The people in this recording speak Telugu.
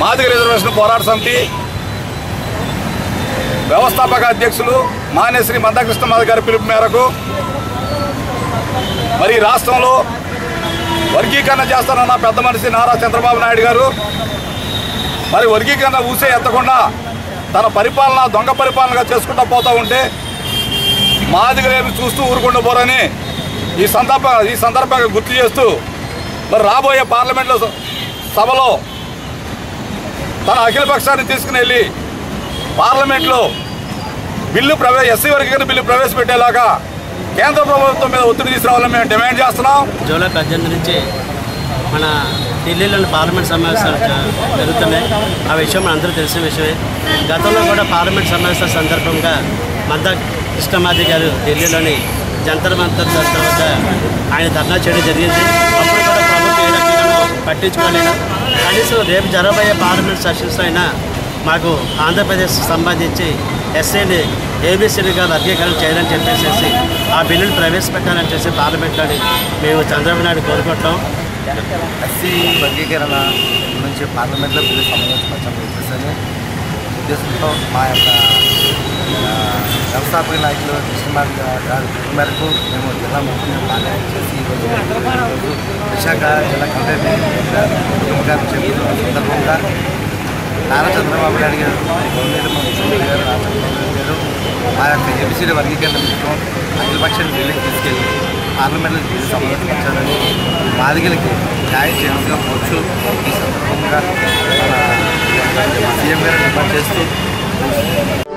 మాదిగ రిజర్వేషన్ పోరాట సమితి వ్యవస్థాపక అధ్యక్షులు మానేశ్రీ మందకృష్ణమాధ గారి పిలుపు మేరకు మరి ఈ రాష్ట్రంలో వర్గీకరణ చేస్తానన్న పెద్ద మనిషి నారా చంద్రబాబు నాయుడు గారు మరి వర్గీకరణ ఊసే ఎత్తకుండా తన పరిపాలన దొంగ పరిపాలనగా చేసుకుంటూ పోతూ ఉంటే మాదిగలేమి చూస్తూ ఊరుకుండా పోరని ఈ సందర్భ ఈ సందర్భంగా గుర్తు చేస్తూ మరి రాబోయే పార్లమెంట్లో స- సభలో తన అఖిల పక్షాన్ని తీసుకుని వెళ్ళి పార్లమెంట్లో బిల్లు ప్రవే ఎస్సీ వర్గీకరణ బిల్లు ప్రవేశపెట్టేలాగా కేంద్ర ప్రభుత్వం మీద ఒత్తిడి తీసుకురావాలని మేము డిమాండ్ చేస్తున్నాం జూలై పద్దెనిమిది నుంచి మన ఢిల్లీలోని పార్లమెంట్ సమావేశాలు జ- జరుగుతున్నాయి ఆ విషయం మనందరూ తెలిసిన విషయమే గతంలో కూడా పార్లమెంట్ సమావేశాల సందర్భంగా మంద కృష్ణమాది గారు ఢిల్లీలోని జంతర్ మంతర్ దర్శన వద్ద ఆయన ధర్నా చేయడం జరిగింది అప్పుడు కూడా ప్రభుత్వం ఏ రకంగానూ పట్టించుకోలేదు కనీసం రేపు జరగబోయే పార్లమెంట్ సెషన్స్ అయినా మాకు ఆంధ్రప్రదేశ్ సంబంధించి ఎస్సీని ఏబీసీలుగా వర్గీకరణ చేయాలని చెప్పేసి ఆ బిల్లును ప్రవేశపెట్టాలని చెప్పేసి పార్లమెంట్లోని మేము చంద్రబాబు నాయుడు కోరుకుంటాం ఎస్సీ వర్గీకరణ నుంచి పార్లమెంట్లో బిల్లు సంబంధించవచ్చని చెప్పేసి ఉద్దేశంతో మా యొక్క ఆ, వ్యవస్థాపక నాయకులు కృష్ణమార్ గారి పిలుపు మేరకు మేము జిల్లా ముఖ్యంగా పార్లమెంట్ చేసి ఈరోజు ఈరోజు విశాఖ జిల్లా కలెక్టర్ గారు చెబుతున్న సందర్భంగా నారా చంద్రబాబు నాయుడు గారు గవర్నమెంట్ మా ముఖ్యమంత్రి గారు నారా చంద్రబాబు నాయుడు గారు మా యొక్క ఏబిసిడి వర్గీకరణ విషయం అఖిల పక్షాన్ని బిల్లుకి తీసుకెళ్ళి పార్లమెంట్లో బిల్లు సంబంధించాలని బాధితులకి న్యాయం చేయాల్సిన కోర్చు ఈ సందర్భంగా మన సీఎం గారు డిమాండ్ చేస్తూ